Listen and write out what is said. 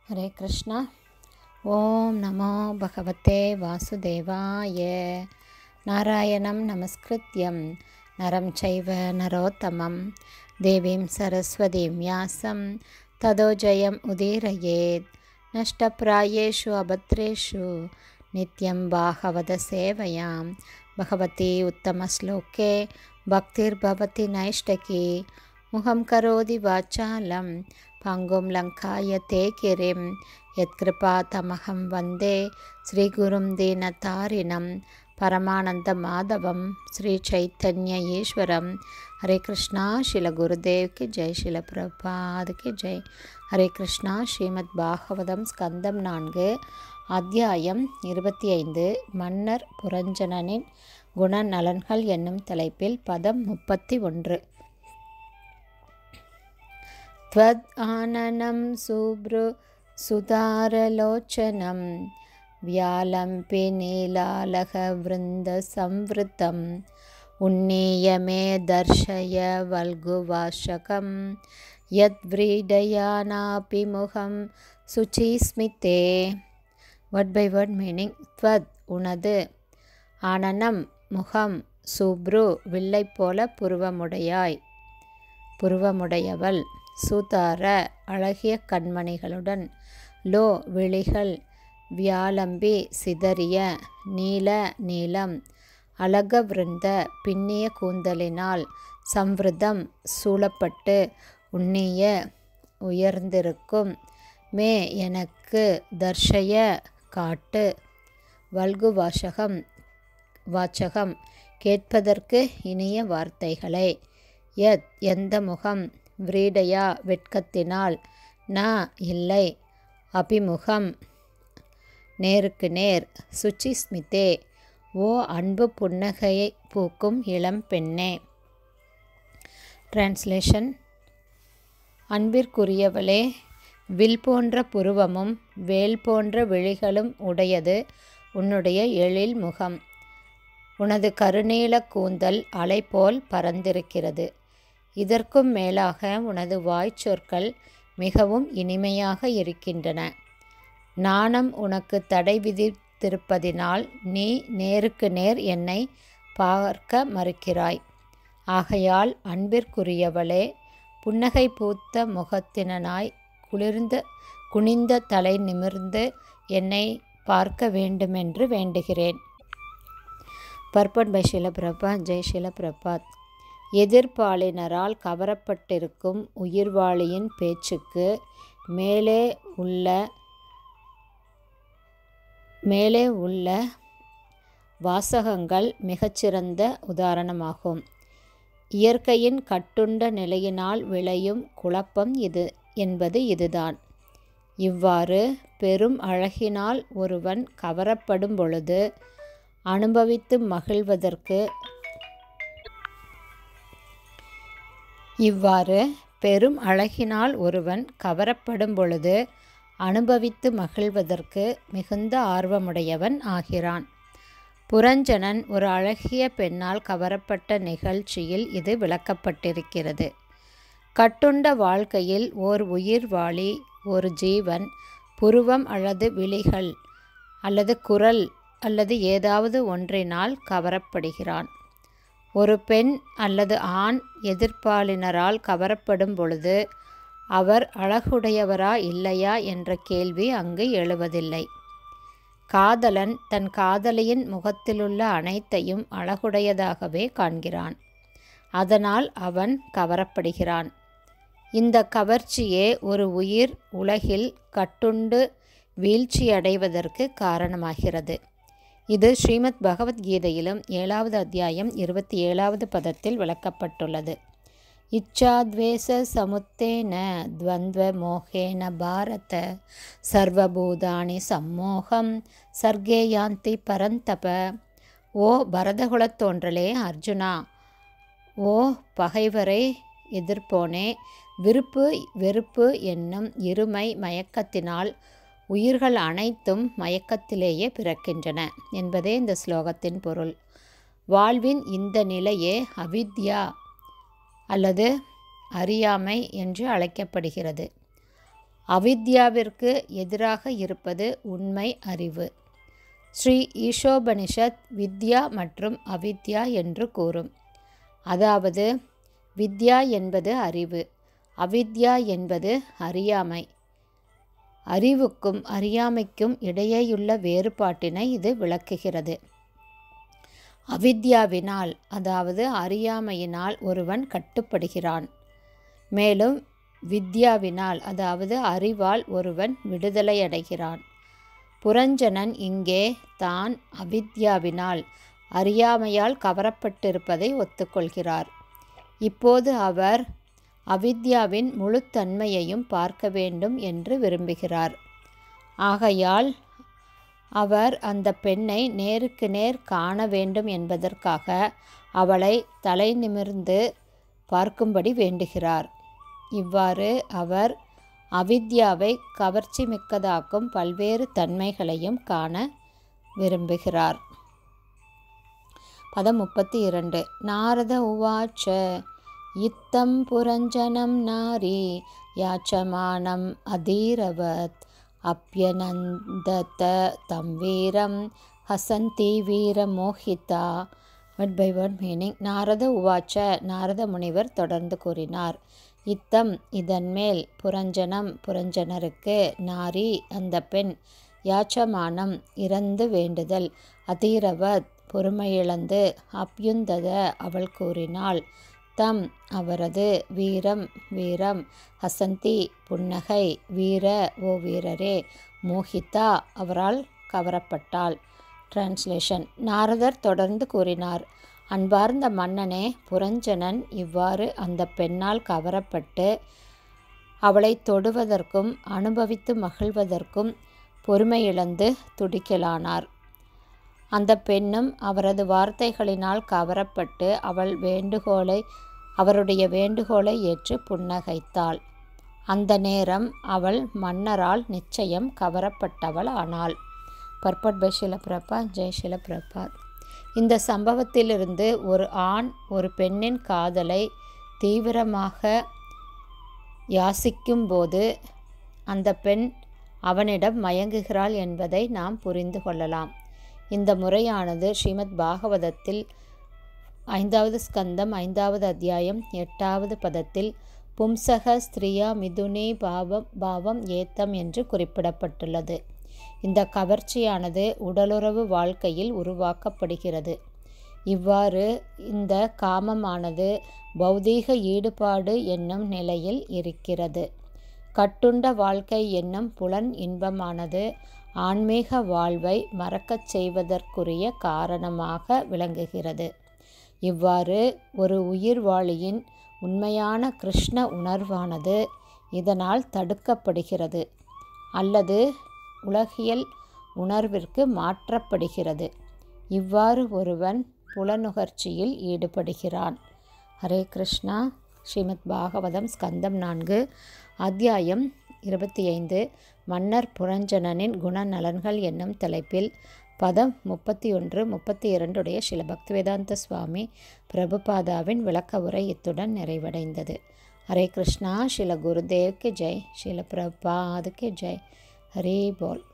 हरे कृष्ण ॐ नमो भगवते वासुदेवाय नारायणं नमस्कृत्यं नरं चैव नरोत्तमं देवीं सरस्वतीं व्यासं ततो जयम् उदीरयेत् नष्टप्रायेषु अभद्रेषु नित्यं बाहवदसेवयां भगवती उत्तमश्लोके भक्तिर्भवति नैष्टकी मुखं करोति वाचालं पङ्गुं लङ्कायते गिरिं यत्कृपातमहं वन्दे श्रीगुरुं दीनतारिणं परमानन्दमाधवं श्रीचैतन्य ईश्वरं हरे कृष्णा शिल गुरुदेव की जय शिल பிரபாத் की ஜெய் ஹரே கிருஷ்ணா ஸ்ரீமத் பாகவதம் ஸ்கந்தம் நான்கு அத்தியாயம் இருபத்தி ஐந்து மன்னர் புரஞ்சனனின் குணநலன்கள் என்னும் தலைப்பில் பதம் முப்பத்தி ஒன்று त्वद् आननं सुभ्रु सुतारलोचनं व्यालम्पि नीलालहवृन्दसंवृतं उन्नीय मे दर्शय वल्गुवाशकं यद्व्रीडयानापि मुखं சுச்சிஸ்மித்தே வேர்ட் பை வேர்ட் மீனிங் த்வத் உனது ஆனனம் முகம் சுப்ரு வில்லை போல புருவமுடையாய் புருவமுடையவள் சூதார அழகிய கண்மணிகளுடன் லோ விழிகள் வியாலம்பி சிதறிய நீல நீலம் அழகவிருந்த பின்னிய கூந்தலினால் சம்ருதம் சூழப்பட்டு உன்னிய உயர்ந்திருக்கும் மே எனக்கு தர்ஷய காட்டு வல்கு வாசகம் வாச்சகம் கேட்பதற்கு இனிய வார்த்தைகளை யத் எந்த முகம் விரீடையா வெட்கத்தினால் ந இல்லை அபிமுகம் நேருக்கு நேர் சுச்சிஸ்மிதே ஓ அன்பு புன்னகையை பூக்கும் இளம் பெண்ணே டிரான்ஸ்லேஷன் அன்பிற்குரியவளே வில் போன்ற புருவமும் வேல் போன்ற விழிகளும் உடையது உன்னுடைய எழில் முகம் உனது கருநீல கூந்தல் அலை போல் பறந்திருக்கிறது இதற்கும் மேலாக உனது வாய்ச்சொற்கள் மிகவும் இனிமையாக இருக்கின்றன நாணம் உனக்கு தடை விதித்திருப்பதினால் நீ நேருக்கு நேர் என்னை பார்க்க மறுக்கிறாய் ஆகையால் அன்பிற்குரியவளே புன்னகை பூத்த முகத்தினனாய் குளிர்ந்த குனிந்த தலை நிமிர்ந்து என்னை பார்க்க வேண்டுமென்று வேண்டுகிறேன் பர்பட் பை ஷிலபிரபாத் ஜெய் ஷிலபிரபாத் எதிர்ப்பாளினரால் கவரப்பட்டிருக்கும் உயிர்வாளியின் பேச்சுக்கு மேலே உள்ள மேலே உள்ள வாசகங்கள் மிகச்சிறந்த உதாரணமாகும் இயற்கையின் கட்டுண்ட நிலையினால் விளையும் குழப்பம் இது என்பது இதுதான் இவ்வாறு பெரும் அழகினால் ஒருவன் கவரப்படும் பொழுது அனுபவித்து மகிழ்வதற்கு இவ்வாறு பெரும் அழகினால் ஒருவன் கவரப்படும் பொழுது அனுபவித்து மகிழ்வதற்கு மிகுந்த ஆர்வமுடையவன் ஆகிறான் புரஞ்சனன் ஒரு அழகிய பெண்ணால் கவரப்பட்ட நிகழ்ச்சியில் இது விளக்கப்பட்டிருக்கிறது கட்டுண்ட வாழ்க்கையில் ஓர் உயிர் வாழி ஒரு ஜீவன் புருவம் அல்லது விழிகள் அல்லது குரல் அல்லது ஏதாவது ஒன்றினால் கவரப்படுகிறான் ஒரு பெண் அல்லது ஆண் எதிர்ப்பாளினரால் கவரப்படும் பொழுது அவர் அழகுடையவரா இல்லையா என்ற கேள்வி அங்கு எழுவதில்லை காதலன் தன் காதலியின் முகத்திலுள்ள அனைத்தையும் அழகுடையதாகவே காண்கிறான் அதனால் அவன் கவரப்படுகிறான் இந்த கவர்ச்சியே ஒரு உயிர் உலகில் கட்டுண்டு வீழ்ச்சியடைவதற்கு காரணமாகிறது இது ஸ்ரீமத் பகவத்கீதையிலும் ஏழாவது அத்தியாயம் இருபத்தி ஏழாவது பதத்தில் விளக்கப்பட்டுள்ளது இச்சாத்வேச சமுத்தேன துவந்த்வ மோகேன பாரத சர்வபூதானி சம்மோகம் சர்க்கே யாந்தி பரந்தப ஓ பரதகுலத் தோன்றலே அர்ஜுனா ஓ பகைவரை எதிர்ப்போனே விருப்பு வெறுப்பு என்னும் இருமை மயக்கத்தினால் உயிர்கள் அனைத்தும் மயக்கத்திலேயே பிறக்கின்றன என்பதே இந்த ஸ்லோகத்தின் பொருள் வாழ்வின் இந்த நிலையே அவித்யா அல்லது அறியாமை என்று அழைக்கப்படுகிறது அவித்யாவிற்கு எதிராக இருப்பது உண்மை அறிவு ஸ்ரீ ஈஷோபனிஷத் வித்யா மற்றும் அவித்யா என்று கூறும் அதாவது வித்யா என்பது அறிவு அவித்யா என்பது அறியாமை அறிவுக்கும் அறியாமைக்கும் இடையேயுள்ள வேறுபாட்டினை இது விளக்குகிறது அவித்யாவினால் அதாவது அறியாமையினால் ஒருவன் கட்டுப்படுகிறான் மேலும் வித்யாவினால் அதாவது அறிவால் ஒருவன் விடுதலை அடைகிறான் புரஞ்சனன் இங்கே தான் அவித்யாவினால் அறியாமையால் கவரப்பட்டிருப்பதை ஒத்துக்கொள்கிறார் இப்போது அவர் அவித்யாவின் முழுத்தன்மையையும் பார்க்க வேண்டும் என்று விரும்புகிறார் ஆகையால் அவர் அந்த பெண்ணை நேருக்கு நேர் காண வேண்டும் என்பதற்காக அவளை தலை நிமிர்ந்து பார்க்கும்படி வேண்டுகிறார் இவ்வாறு அவர் அவித்யாவை கவர்ச்சி மிக்கதாக்கும் பல்வேறு தன்மைகளையும் காண விரும்புகிறார் பதம் முப்பத்தி இரண்டு நாரத உவாச்ச இத்தம் புரஞ்சனம் நாரி யாச்சமானம் அதீரவத் அப்பியனந்தத தம் வீரம் ஹசந்தி வீரமோஹிதா word by word meaning Narada உவாச்ச நாரத முனிவர் தொடர்ந்து கூறினார் இத்தம் இதன் மேல் புரஞ்சனம் புரஞ்சனருக்கு நாரி அந்த பெண் யாச்சமானம் இறந்து வேண்டுதல் அதீரவத் பொறுமையிழந்து அப்யுந்தத அவள் கூறினாள் தம் அவரது வீரம் வீரம் ஹசந்தி புன்னகை வீர ஓ வீரரே மோஹிதா அவரால் கவரப்பட்டாள் டிரான்ஸ்லேஷன் நாரதர் தொடர்ந்து கூறினார் அன்பார்ந்த மன்னனே புரஞ்சனன் இவ்வாறு அந்த பெண்ணால் கவரப்பட்டு அவளை தொடுவதற்கும் அனுபவித்து மகிழ்வதற்கும் பொறுமையிழந்து துடிக்கலானார் அந்த பெண்ணும் அவரது வார்த்தைகளினால் கவரப்பட்டு அவள் வேண்டுகோளை அவருடைய வேண்டுகோளை ஏற்று புன்னகைத்தாள் அந்த நேரம் அவள் மன்னரால் நிச்சயம் கவரப்பட்டவள் ஆனாள் பர்பட் பை ஷிலபிரபா ஜெய் ஷிலபிரபாத் இந்த சம்பவத்திலிருந்து ஒரு ஆண் ஒரு பெண்ணின் காதலை தீவிரமாக யாசிக்கும்போது அந்த பெண் அவனிடம் மயங்குகிறாள் என்பதை நாம் புரிந்து கொள்ளலாம் இந்த முறையானது ஸ்ரீமத் பாகவதத்தில் ஐந்தாவது ஸ்கந்தம் ஐந்தாவது அத்தியாயம் எட்டாவது பதத்தில் பும்சக ஸ்திரியா மிதுனே பாவம் பாவம் ஏத்தம் என்று குறிப்பிடப்பட்டுள்ளது இந்த கவர்ச்சியானது உடலுறவு வாழ்க்கையில் உருவாக்கப்படுகிறது இவ்வாறு இந்த காமமானது பௌதீக ஈடுபாடு என்னும் நிலையில் இருக்கிறது கட்டுண்ட வாழ்க்கை என்னும் புலன் இன்பமானது ஆன்மீக வாழ்வை மறக்கச் செய்வதற்குரிய காரணமாக விளங்குகிறது இவ்வாறு ஒரு உயிர்வாளியின் உண்மையான கிருஷ்ண உணர்வானது இதனால் தடுக்கப்படுகிறது அல்லது உலகியல் உணர்விற்கு மாற்றப்படுகிறது இவ்வாறு ஒருவன் புலனுகர்ச்சியில் ஈடுபடுகிறான் ஹரே கிருஷ்ணா ஸ்ரீமத் பாகவதம் ஸ்கந்தம் நான்கு அத்தியாயம் இருபத்தி ஐந்து மன்னர் புரஞ்சனனின் குணநலன்கள் என்னும் தலைப்பில் பதம் முப்பத்தி ஒன்று முப்பத்தி இரண்டுடைய ஸ்ரீல பக்திவேதாந்த சுவாமி பிரபுபாதாவின் விளக்க உரை இத்துடன் நிறைவடைந்தது ஹரே கிருஷ்ணா ஸ்ரீல குருதேவ்க்கு ஜெய் ஸ்ரீல பிரபாதுக்கு ஜெய் ஹரே போல்